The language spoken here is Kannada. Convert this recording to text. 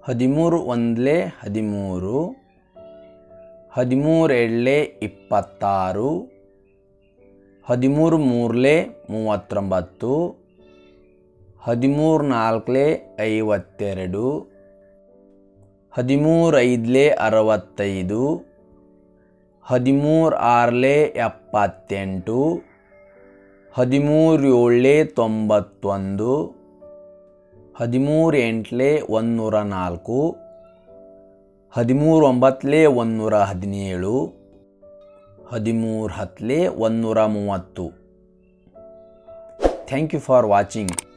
ಹದಿಮೂರು ಒಂದಲೇ ಹದಿಮೂರು ಹದಿಮೂರು ಎರಡಲೇ ಇಪ್ಪತ್ತಾರು ಹದಿಮೂರು ಮೂರಲೇ ಮೂವತ್ತೊಂಬತ್ತು ಹದಿಮೂರು ನಾಲ್ಕಲೇ ಐವತ್ತೆರಡು ಹದಿಮೂರು ಐದಲೇ ಅರವತ್ತೈದು ಹದಿಮೂರು ಆರಲೇ ಎಪ್ಪತ್ತೆಂಟು ಹದಿಮೂರು ಏಳಲೇ ತೊಂಬತ್ತೊಂದು ಹದಿಮೂರು ಎಂಟಲೇ ಒಂದುನೂರ ನಾಲ್ಕು ಹದಿಮೂರು ಒಂಬತ್ತಲೇ ಒಂದುನೂರ ಹದಿನೇಳು ಹದಿಮೂರು ಹತ್ತಲೇ ಒಂದುನೂರ ಮೂವತ್ತು ಥ್ಯಾಂಕ್ ಯು ಫಾರ್ ವಾಚಿಂಗ್